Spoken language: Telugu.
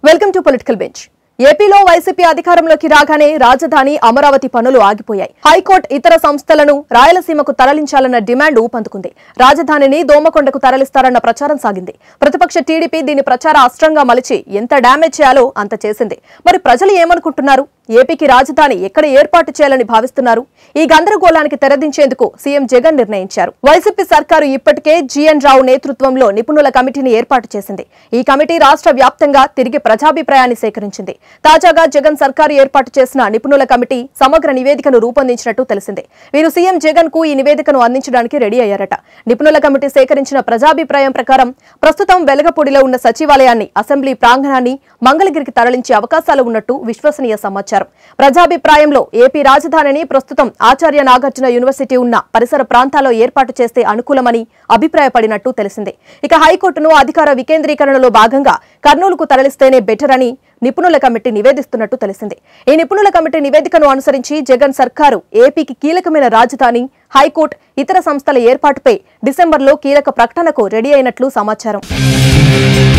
వెల్కమ్ టు పొలిటికల్ బెంచ్ ఏపీలో వైసీపీ అధికారంలోకి రాగానే రాజధాని అమరావతి పనులు ఆగిపోయాయి హైకోర్టు ఇతర సంస్థలను రాయలసీమకు తరలించాలన్న డిమాండ్ ఊపందుకుంది రాజధానిని దోమకొండకు తరలిస్తారన్న ప్రచారం సాగింది ప్రతిపక్ష టీడీపీ దీని ప్రచార అస్త్రంగా మలిచి ఎంత డ్యామేజ్ చేయాలో అంత చేసింది మరి ప్రజలు ఏమనుకుంటున్నారు ఏపీకి రాజధాని ఎక్కడ ఏర్పాటు చేయాలని భావిస్తున్నారు ఈ గందరగోళానికి తెరదించేందుకు సీఎం జగన్ నిర్ణయించారు వైసీపీ సర్కారు ఇప్పటికే జీఎన్ రావు నేతృత్వంలో నిపుణుల కమిటీని ఏర్పాటు చేసింది ఈ కమిటీ రాష్ట్ర వ్యాప్తంగా తిరిగి ప్రజాభిప్రాయాన్ని సేకరించింది తాజాగా జగన్ సర్కారు ఏర్పాటు చేసిన నిపుణుల కమిటీ సమగ్ర నివేదికను రూపొందించినట్టు తెలిసింది వీరు సీఎం జగన్ కు ఈ నివేదికను అందించడానికి రెడీ అయ్యారట నిపుణుల కమిటీ సేకరించిన ప్రజాభిప్రాయం ప్రకారం ప్రస్తుతం వెలగపూడిలో ఉన్న సచివాలయాన్ని అసెంబ్లీ ప్రాంగణాన్ని మంగళగిరికి తరలించే అవకాశాలు ఉన్నట్టు విశ్వసనీయ సమాచారం ప్రజాభిప్రాయంలో ఏపీ రాజధానిని ప్రస్తుతం ఆచార్య నాగార్జున యూనివర్సిటీ ఉన్న పరిసర ప్రాంతాల్లో ఏర్పాటు చేస్తే అనుకూలమని అభిప్రాయపడినట్టు తెలిసింది ఇక హైకోర్టును అధికార వికేంద్రీకరణలో భాగంగా కర్నూలుకు తరలిస్తేనే బెటర్ అని నిపుణుల కమిటీ నివేదిస్తున్నట్టు తెలిసింది ఈ నిపుణుల కమిటీ నివేదికను అనుసరించి జగన్ సర్కారు ఏపీకి కీలకమైన రాజధాని హైకోర్టు ఇతర సంస్థల ఏర్పాటుపై డిసెంబర్లో కీలక ప్రకటనకు రెడీ అయినట్లు సమాచారం